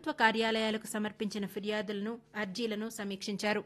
ప్రభుత్వ కార్యాలయాలకు సమర్పించిన ఫిర్యాదులను అర్జీలను సమీక్షించారు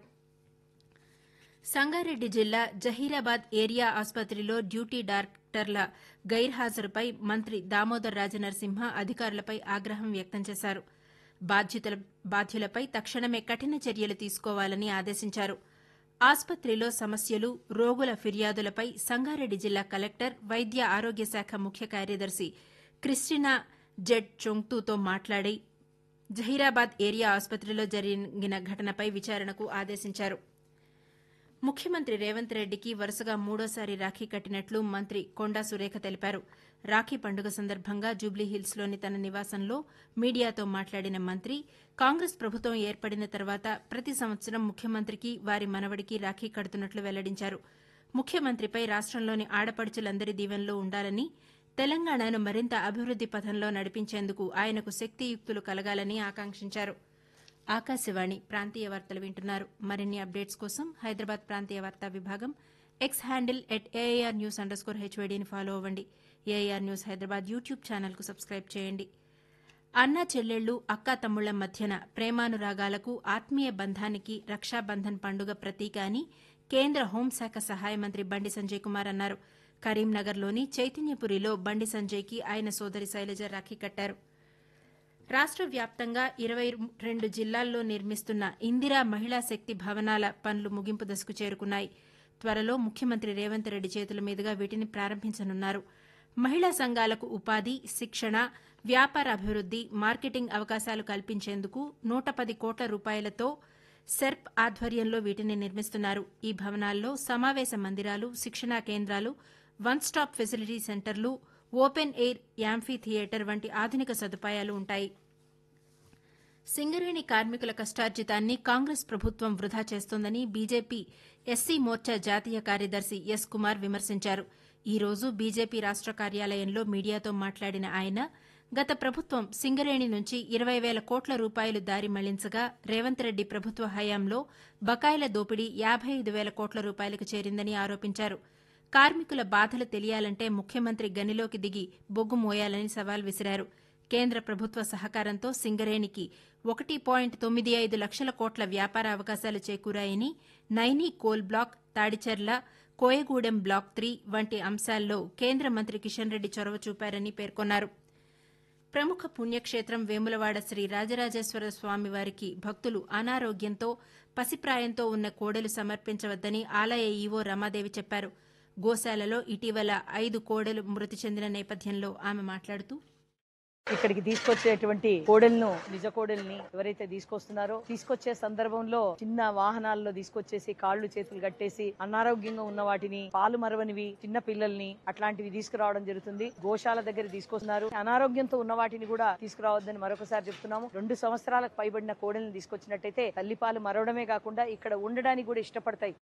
సంగారెడ్డి జిల్లా జహీరాబాద్ ఏరియా ఆసుపత్రిలో డ్యూటీ డాక్టర్ల గైర్హాజరుపై మంత్రి దామోదర్ రాజనరసింహ అధికారులపై ఆగ్రహం వ్యక్తం చేశారు బాధ్యుతుల బాధ్యులపై తక్షణమే కఠిన చర్యలు తీసుకోవాలని ఆదేశించారు ఆసుపత్రిలో సమస్యలు రోగుల ఫిర్యాదులపై సంగారెడ్డి జిల్లా కలెక్టర్ వైద్య ఆరోగ్య శాఖ ముఖ్య కార్యదర్శి క్రిస్టినా జెడ్ చొంగ్తూతో మాట్లాడి జహీరాబాద్ ఏరియా ఆసుపత్రిలో జరిగిన ఘటనపై విచారణకు ఆదేశించారు ముఖ్యమంత్రి రేవంత్ రెడ్డికి వరుసగా మూడోసారి రాఖీ కట్టినట్లు మంత్రి కొండా సురేఖ తెలిపారు రాఖీ పండుగ సందర్భంగా జూబ్లీహిల్స్లోని తన నివాసంలో మీడియాతో మాట్లాడిన మంత్రి కాంగ్రెస్ ప్రభుత్వం ఏర్పడిన తర్వాత ప్రతి సంవత్సరం ముఖ్యమంత్రికి వారి మనవడికి రాఖీ కడుతున్నట్లు వెల్లడించారు ముఖ్యమంత్రిపై రాష్టంలోని ఆడపడుచులందరి దీవెనలో ఉండాలని తెలంగాణను మరింత అభివృద్ది పథంలో నడిపించేందుకు ఆయనకు శక్తియుక్తులు కలగాలని ఆకాంక్షించారు ఆకాశవాణి ప్రాంతీయ వార్తలు వింటున్నారు మరిన్ని అప్డేట్స్ కోసం హైదరాబాద్ ప్రాంతీయ వార్తా విభాగం X handle at AIR news underscore హెచ్వైడీని ఫాలో అవ్వండి ఏఐఆర్ న్యూస్ హైదరాబాద్ యూట్యూబ్ ఛానల్కు సబ్స్క్రైబ్ చేయండి అన్న చెల్లెళ్లు అక్కా తమ్ముళ్ల మధ్యన ప్రేమానురాగాలకు ఆత్మీయ బంధానికి రక్షాబంధన్ పండుగ ప్రతీక అని కేంద్ర హోంశాఖ సహాయ మంత్రి బండి సంజయ్ కుమార్ అన్నారు కరీంనగర్లోని చైతన్యపురిలో బండి సంజయ్కి ఆయన సోదరి శైలజ రాఖీ కట్టారు రాష్ట్ర వ్యాప్తంగా ఇరవై రెండు జిల్లాల్లో నిర్మిస్తున్న ఇందిరా మహిళా శక్తి భవనాల పనులు ముగింపు దశకు చేరుకున్నాయి త్వరలో ముఖ్యమంత్రి రేవంత్ రెడ్డి చేతుల మీదుగా వీటిని ప్రారంభించనున్నారు మహిళా సంఘాలకు ఉపాధి శిక్షణ వ్యాపార అభివృద్ది మార్కెటింగ్ అవకాశాలు కల్పించేందుకు నూట పది కోట్ల రూపాయలతో సెర్ప్ ఆధ్వర్యంలో వీటిని నిర్మిస్తున్నారు ఈ భవనాల్లో సమావేశ మందిరాలు శిక్షణా కేంద్రాలు వన్ స్టాప్ ఫెసిలిటీ సెంటర్లు ఓపెన్ ఎయిర్ యాంఫీ థియేటర్ వంటి ఆధునిక సదుపాయాలు ఉంటాయి సింగరేణి కార్మికుల కష్టార్జితాన్ని కాంగ్రెస్ ప్రభుత్వం వృధా చేస్తోందని బీజేపీ ఎస్సీ మోర్చా జాతీయ కార్యదర్శి ఎస్ కుమార్ విమర్శించారు ఈ రోజు బీజేపీ రాష్ట కార్యాలయంలో మీడియాతో మాట్లాడిన ఆయన గత ప్రభుత్వం సింగరేణి నుంచి ఇరవై వేల కోట్ల రూపాయలు దారి మళ్లించగా రేవంత్ రెడ్డి ప్రభుత్వ హయాంలో బకాయిల దోపిడీ యాబై ఐదు వేల కోట్ల రూపాయలకు చేరిందని ఆరోపించారు కార్మికుల బాధలు తెలియాలంటే ముఖ్యమంత్రి గనిలోకి దిగి బొగ్గు మోయాలని సవాల్ విసిరారు కేంద్ర ప్రభుత్వ సహకారంతో సింగరేణికి ఒకటి పాయింట్ తొమ్మిది ఐదు లక్షల కోట్ల వ్యాపార అవకాశాలు చేకూరాయని Naini coal block Tadicherla Koyagudem block three వంటి అంశాల్లో కేంద్ర మంత్రి కిషన్ రెడ్డి చొరవ చూపారని పేర్కొన్నారు ప్రముఖ పుణ్యక్షేత్రం వేములవాడ శ్రీ రాజరాజేశ్వర స్వామి వారికి భక్తులు అనారోగ్యంతో పసిప్రాయంతో ఉన్న కోడెలు సమర్పించవద్దని ఆలయ ఈవో రమాదేవి చెప్పారు గోశాలలో ఇటీవల ఐదు కోడెలు మృతి చెందిన నేపథ్యంలో ఆమె మాట్లాడుతూ ఇక్కడికి తీసుకొచ్చేటువంటి కోడెలను నిజ కోడెల్ని ఎవరైతే తీసుకొస్తున్నారో తీసుకొచ్చే సందర్భంలో చిన్న వాహనాల్లో తీసుకొచ్చేసి కాళ్ళు చేతులు కట్టేసి అనారోగ్యంగా ఉన్న వాటిని పాలు మరవనివి చిన్న పిల్లల్ని అట్లాంటివి తీసుకురావడం జరుగుతుంది గోశాల దగ్గర తీసుకొస్తున్నారు అనారోగ్యంతో ఉన్న వాటిని కూడా తీసుకురావద్దని మరొకసారి చెప్తున్నాము రెండు సంవత్సరాలకు పైబడిన కోడెల్ని తీసుకొచ్చినట్టయితే తల్లిపాలు మరవడమే కాకుండా ఇక్కడ ఉండడానికి కూడా ఇష్టపడతాయి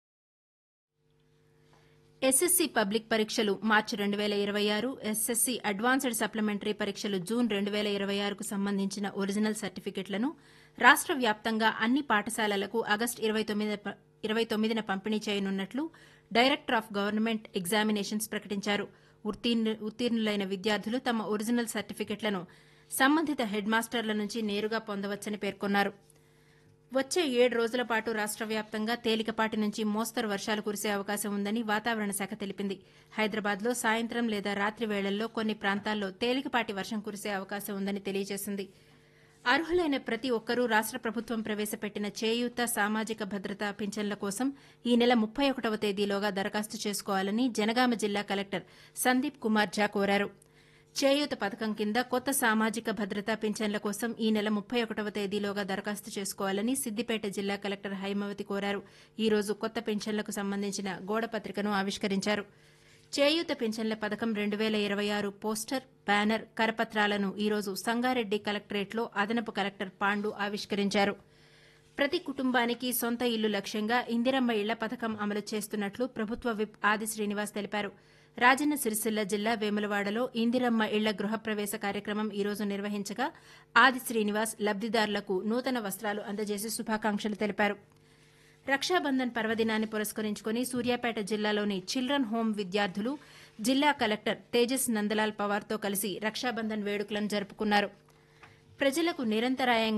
ఎస్ఎస్సీ పబ్లిక్ పరీక్షలు మార్చి రెండు వేల ఇరవై ఆరు ఎస్ఎస్సీ అడ్వాన్స్డ్ సప్లిమెంటరీ పరీక్షలు జూన్ రెండు వేల ఇరవై ఆరుకు సంబంధించిన ఒరిజినల్ సర్టిఫికెట్లను రాష్ట వ్యాప్తంగా అన్ని పాఠశాలలకు ఆగస్టు ఇరవై తొమ్మిది ఇరవై తొమ్మిదిన పంపిణీ చేయనున్నట్లు డైరెక్టర్ ఆఫ్ గవర్నమెంట్ ఎగ్జామినేషన్స్ ప్రకటించారు ఉత్తీర్ణులైన విద్యార్థులు తమ ఒరిజినల్ సర్టిఫికెట్లను సంబంధిత హెడ్ మాస్టర్ల నుంచి నేరుగా పొందవచ్చని పేర్కొన్నారు వచ్చే ఏడు రోజుల పాటు రాష్ట వ్యాప్తంగా తేలికపాటి నుంచి మోస్తరు వర్షాలు కురిసే అవకాశం ఉందని వాతావరణ శాఖ తెలిపింది హైదరాబాద్లో సాయంత్రం లేదా రాత్రి వేళల్లో కొన్ని ప్రాంతాల్లో తేలికపాటి వర్షం కురిసే అవకాశం ఉందని తెలియజేసింది అర్హులైన ప్రతి ఒక్కరూ రాష్ట ప్రభుత్వం ప్రవేశపెట్టిన చేయూత సామాజిక భద్రత పింఛన్ల కోసం ఈ నెల ముప్పై ఒకటవ తేదీలోగా దరఖాస్తు చేసుకోవాలని జనగామ జిల్లా కలెక్టర్ సందీప్ కుమార్ ఝా కోరారు చేయూత పథకం కింద కొత్త సామాజిక భద్రతా పింఛన్ల కోసం ఈ నెల ముప్పై ఒకటవ తేదీలోగా దరఖాస్తు చేసుకోవాలని సిద్దిపేట జిల్లా కలెక్టర్ హైమవతి కోరారు ఈ రోజు కొత్త పింఛన్లకు సంబంధించిన గోడపత్రికను ఆవిష్కరించారు చేయూత పింఛన్ల పథకం రెండు వేల ఇరవై ఆరు పోస్టర్ బ్యానర్ కరపత్రాలను ఈరోజు సంగారెడ్డి కలెక్టరేట్లో అదనపు కలెక్టర్ పాండు ఆవిష్కరించారు ప్రతి కుటుంబానికి సొంత ఇల్లు లక్ష్యంగా ఇందిరమ్మ ఇళ్ల పథకం అమలు చేస్తున్నట్లు ప్రభుత్వ విప్ ఆది శ్రీనివాస్ తెలిపారు రాజన్న సిరిసిల్ల జిల్లా వేములవాడలో ఇందిరమ్మ ఇళ్ల గృహప్రవేశ కార్యక్రమం ఈ రోజు నిర్వహించగా ఆది శ్రీనివాస్ లబ్దిదారులకు నూతన వస్త్రాలు అందజేసి శుభాకాంక్షలు తెలిపారు రక్షాబంధన్ పర్వదినాన్ని పురస్కరించుకుని సూర్యాపేట జిల్లాలోని చిల్డ్రన్ హోం విద్యార్థులు జిల్లా కలెక్టర్ తేజస్ నందలాల్ పవార్తో కలిసి రక్షాబంధన్ వేడుకలను జరుపుకున్నారు ప్రజలకు నిరంతరాయంగా